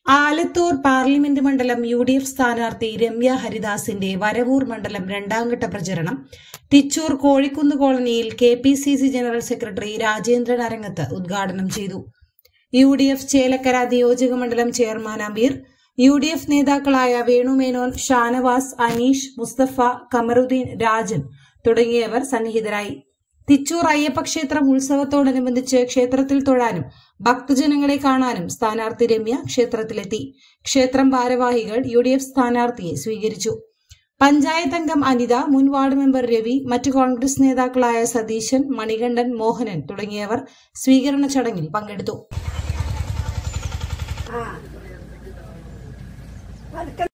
Alathur parliament മണ്ഡലം U D F സ്ഥാനാർത്ഥി രമ്യ ഹരിദാസിന്റെ വരവൂർ മണ്ഡലം രണ്ടാംഘട്ട പ്രചരണം തിച്ചൂർ കോഴിക്കുന്ന് കോളനിയിൽ K P C C general secretary Rajendran Arangath ഉദ്ഘാടനം ചെയ്തു യു ഡി എഫ് ചേലക്കര നിയോജക മണ്ഡലം chairman Ameer U D F നേതാക്കളായ വേണുമേനോൻ ഷാനവാസ് അനീഷ് മുസ്തഫ കമറുദ്ദീൻ രാജൻ തുടങ്ങിയവർ സന്നിഹിതരായി തിച്ചൂർ അയ്യപ്പക്ഷേത്രം ഉത്സവത്തോടനുബന്ധിച്ച് ക്ഷേത്രത്തിൽ തൊഴാനും ഭക്തജനങ്ങളെ കാണാനും സ്ഥാനാർത്ഥി രമ്യ ക്ഷേത്രത്തിലെത്തി ക്ഷേത്രം ഭാരവാഹികൾ യു ഡി എഫ് സ്ഥാനാർത്ഥിയെ സ്വീകരിച്ചു പഞ്ചായത്ത് അംഗം അനിത മുൻ വാർഡ് മെമ്പർ രവി മറ്റു കോൺഗ്രസ് നേതാക്കളായ സതീശൻ മണികണ്ഠൻ മോഹനൻ തുടങ്ങിയവർ സ്വീകരണ ചടങ്ങിൽ പങ്കെടുത്തു